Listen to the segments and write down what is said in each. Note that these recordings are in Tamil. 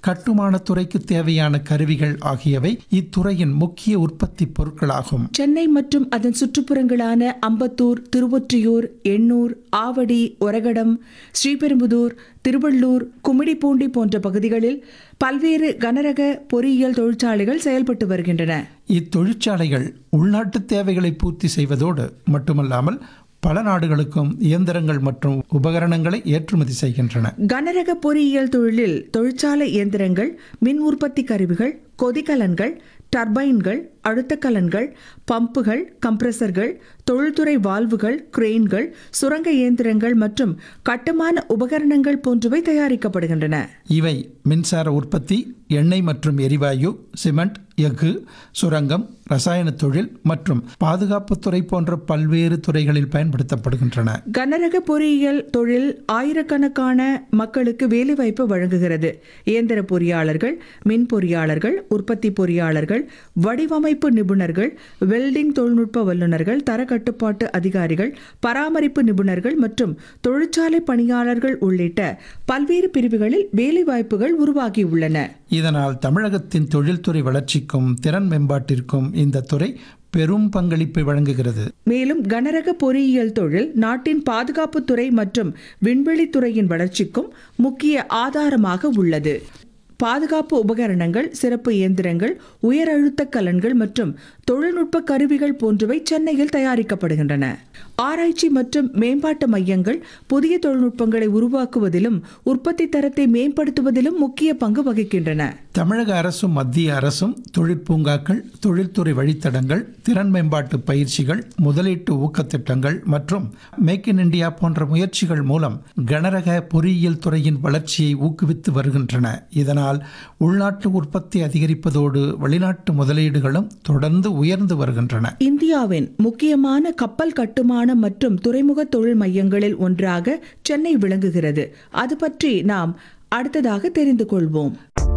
கட்டுமானத் துறைக்கு தேவையான கருவிகள் ஆகியவை இத்துறையின் முக்கிய உற்பத்தி பொருட்களாகும் சென்னை மற்றும் அதன் சுற்றுப்புறங்களான அம்பத்தூர் திருவொற்றியூர் எண்ணூர் ஆவடி ஒரகடம் ஸ்ரீபெரும்புதூர் திருவள்ளூர் கும்மிடிப்பூண்டி போன்ற பகுதிகளில் பல்வேறு கனரக பொறியியல் தொழிற்சாலைகள் செயல்பட்டு வருகின்றன இத்தொழிற்சாலைகள் உள்நாட்டு தேவைகளை பூர்த்தி செய்வதோடு மட்டுமல்லாமல் பல நாடுகளுக்கும் இயந்திரங்கள் மற்றும் உபகரணங்களை ஏற்றுமதி செய்கின்றன கனரக பொறியியல் தொழிலில் தொழிற்சாலை இயந்திரங்கள் மின் உற்பத்தி கருவிகள் கொதிகலன்கள் டர்பைன்கள் அழுத்தக்கலன்கள் பம்புகள் கம்ப்ரஸர்கள் தொழில்துறை வால்வுகள் கிரெயின்கள் சுரங்க இயந்திரங்கள் மற்றும் கட்டுமான உபகரணங்கள் போன்றவை தயாரிக்கப்படுகின்றன இவை மின்சார உற்பத்தி எண்ணெய் மற்றும் எரிவாயு சிமெண்ட் எஃகு சுரங்கம் ரசாயன தொழில் மற்றும் பாதுகாப்புத்துறை போன்ற பல்வேறு துறைகளில் பயன்படுத்தப்படுகின்றன கனரக பொறியியல் தொழில் ஆயிரக்கணக்கான மக்களுக்கு வேலைவாய்ப்பு வழங்குகிறது இயந்திர பொறியாளர்கள் மின் பொறியாளர்கள் உற்பத்தி பொறியாளர்கள் வடிவமைப்பு நிபுணர்கள் வெல்டிங் தொழில்நுட்ப வல்லுநர்கள் தர கட்டுப்பாட்டு அதிகாரிகள் பராமரிப்பு நிபுணர்கள் மற்றும் தொழிற்சாலை பணியாளர்கள் உள்ளிட்ட பல்வேறு பிரிவுகளில் வேலைவாய்ப்புகள் உருவாகியுள்ளன இதனால் தமிழகத்தின் தொழில்துறை வளர்ச்சிக்கும் திறன் மேம்பாட்டிற்கும் இந்த துறை பெரும் பங்களிப்பை வழங்குகிறது மேலும் கனரக பொறியியல் தொழில் நாட்டின் பாதுகாப்புத்துறை மற்றும் விண்வெளித்துறையின் வளர்ச்சிக்கும் முக்கிய ஆதாரமாக உள்ளது பாதுகாப்பு உபகரணங்கள் சிறப்பு இயந்திரங்கள் உயர் அழுத்த கலன்கள் மற்றும் தொழில்நுட்ப கருவிகள் போன்றவை சென்னையில் தயாரிக்கப்படுகின்றன ஆராய்ச்சி மற்றும் மேம்பாட்டு மையங்கள் புதிய தொழில்நுட்பங்களை உருவாக்குவதிலும் உற்பத்தி தரத்தை மேம்படுத்துவதிலும் முக்கிய பங்கு வகிக்கின்றன தமிழக அரசும் மத்திய அரசும் தொழிற்பூங்காக்கள் தொழில்துறை வழித்தடங்கள் திறன் மேம்பாட்டு பயிற்சிகள் முதலீட்டு ஊக்கத்திட்டங்கள் மற்றும் மேக் இன் இந்தியா போன்ற முயற்சிகள் மூலம் கனரக பொறியியல் துறையின் வளர்ச்சியை ஊக்குவித்து வருகின்றன இதனால் உள்நாட்டு உற்பத்தி அதிகரிப்பதோடு வெளிநாட்டு முதலீடுகளும் தொடர்ந்து உயர்ந்து வருகின்றன இந்தியாவின் முக்கியமான கப்பல் கட்டுமானம் மற்றும் துறைமுக தொழில் மையங்களில் ஒன்றாக சென்னை விளங்குகிறது அது பற்றி நாம் அடுத்ததாக தெரிந்து கொள்வோம்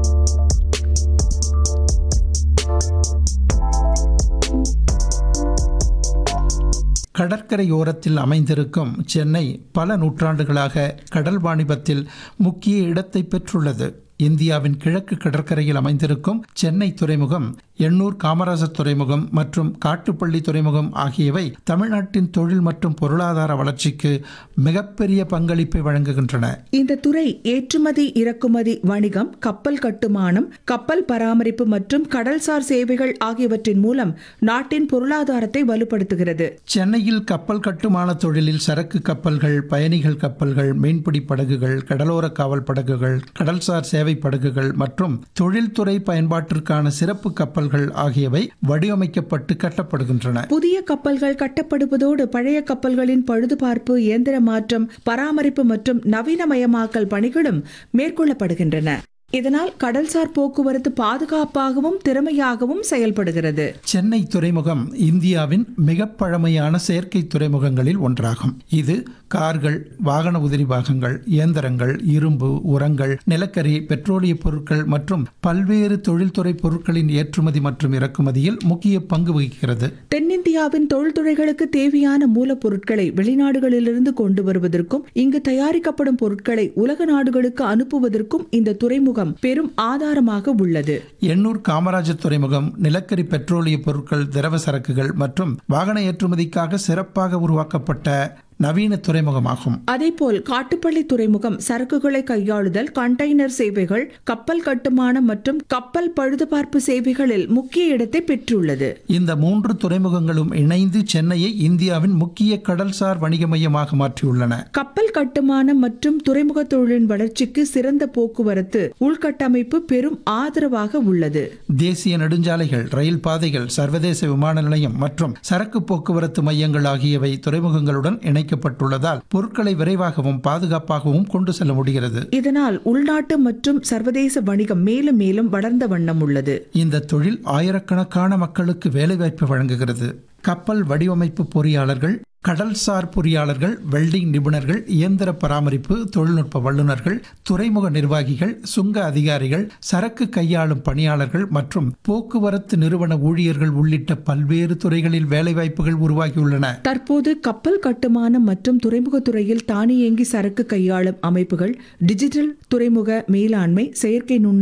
கடற்கரையோரத்தில் அமைந்திருக்கும் சென்னை பல நூற்றாண்டுகளாக கடல் வாணிபத்தில் முக்கிய இடத்தை பெற்றுள்ளது இந்தியாவின் கிழக்கு கடற்கரையில் அமைந்திருக்கும் சென்னை துறைமுகம் எண்ணூர் காமராஜர் துறைமுகம் மற்றும் காட்டுப்பள்ளி துறைமுகம் ஆகியவை தமிழ்நாட்டின் தொழில் மற்றும் பொருளாதார வளர்ச்சிக்கு மிகப்பெரிய பங்களிப்பை வழங்குகின்றன இந்த துறை ஏற்றுமதி இறக்குமதி வணிகம் கப்பல் கட்டுமானம் கப்பல் பராமரிப்பு மற்றும் கடல்சார் சேவைகள் ஆகியவற்றின் மூலம் நாட்டின் பொருளாதாரத்தை வலுப்படுத்துகிறது சென்னையில் கப்பல் கட்டுமான தொழிலில் சரக்கு கப்பல்கள் பயணிகள் கப்பல்கள் மீன்பிடி படகுகள் கடலோர காவல் படகுகள் கடல்சார் சேவை படகுகள் மற்றும் தொழில்துறை பயன்பாட்டிற்கான சிறப்பு கப்பல்கள் ஆகியவை வடிவமைக்கப்பட்டு கட்டப்படுகின்றன புதிய கப்பல்கள் கட்டப்படுவதோடு பழைய கப்பல்களின் பழுதுபார்ப்பு இயந்திர மாற்றம் பராமரிப்பு மற்றும் நவீனமயமாக்கல் பணிகளும் மேற்கொள்ளப்படுகின்றன இதனால் கடல்சார் போக்குவரத்து பாதுகாப்பாகவும் திறமையாகவும் செயல்படுகிறது சென்னை துறைமுகம் இந்தியாவின் மிக பழமையான செயற்கை துறைமுகங்களில் ஒன்றாகும் இது கார்கள் வாகன உதிரி பாகங்கள் இயந்திரங்கள் இரும்பு உரங்கள் நிலக்கரி பெட்ரோலிய பொருட்கள் மற்றும் பல்வேறு தொழில்துறை பொருட்களின் ஏற்றுமதி மற்றும் இறக்குமதியில் முக்கிய பங்கு வகிக்கிறது தென்னிந்தியாவின் தொழில்துறைகளுக்கு தேவையான மூலப்பொருட்களை வெளிநாடுகளிலிருந்து கொண்டு வருவதற்கும் இங்கு தயாரிக்கப்படும் பொருட்களை உலக நாடுகளுக்கு அனுப்புவதற்கும் இந்த துறைமுகம் பெரும் ஆதாரமாக உள்ளது எண்ணூர் காமராஜர் துறைமுகம் நிலக்கரி பெட்ரோலிய பொருட்கள் திரவ சரக்குகள் மற்றும் வாகன ஏற்றுமதிக்காக சிறப்பாக உருவாக்கப்பட்ட நவீன துறைமுகமாகும் அதேபோல் காட்டுப்பள்ளி துறைமுகம் சரக்குகளை கையாளுதல் கண்டெய்னர் சேவைகள் கப்பல் கட்டுமானம் மற்றும் கப்பல் பழுதுபார்ப்பு சேவைகளில் முக்கிய இடத்தை பெற்றுள்ளது இந்த மூன்று துறைமுகங்களும் இணைந்து சென்னையை இந்தியாவின் முக்கிய கடல்சார் வணிக மையமாக மாற்றியுள்ளன கப்பல் கட்டுமானம் மற்றும் துறைமுக தொழிலின் வளர்ச்சிக்கு சிறந்த போக்குவரத்து உள்கட்டமைப்பு பெரும் ஆதரவாக உள்ளது தேசிய நெடுஞ்சாலைகள் ரயில் பாதைகள் சர்வதேச விமான நிலையம் மற்றும் சரக்கு போக்குவரத்து மையங்கள் ஆகியவை துறைமுகங்களுடன் இணைக்கப்பட்டுள்ளதால் பொருட்களை விரைவாகவும் பாதுகாப்பாகவும் கொண்டு செல்ல முடிகிறது இதனால் உள்நாட்டு மற்றும் சர்வதேச வணிகம் மேலும் மேலும் வளர்ந்த வண்ணம் உள்ளது இந்த தொழில் ஆயிரக்கணக்கான மக்களுக்கு வேலைவாய்ப்பு வழங்குகிறது கப்பல் வடிவமைப்பு பொறியாளர்கள் கடல்சார் பொறியாளர்கள் வெல்டிங் நிபுணர்கள் இயந்திர பராமரிப்பு தொழில்நுட்ப வல்லுநர்கள் துறைமுக நிர்வாகிகள் சுங்க அதிகாரிகள் சரக்கு கையாளும் பணியாளர்கள் மற்றும் போக்குவரத்து நிறுவன ஊழியர்கள் உள்ளிட்ட பல்வேறு துறைகளில் வேலைவாய்ப்புகள் உருவாகியுள்ளன தற்போது கப்பல் கட்டுமானம் மற்றும் துறைமுகத் துறையில் தானியங்கி சரக்கு கையாளும் அமைப்புகள் டிஜிட்டல் துறைமுக மேலாண்மை செயற்கை நுண்ணறிவு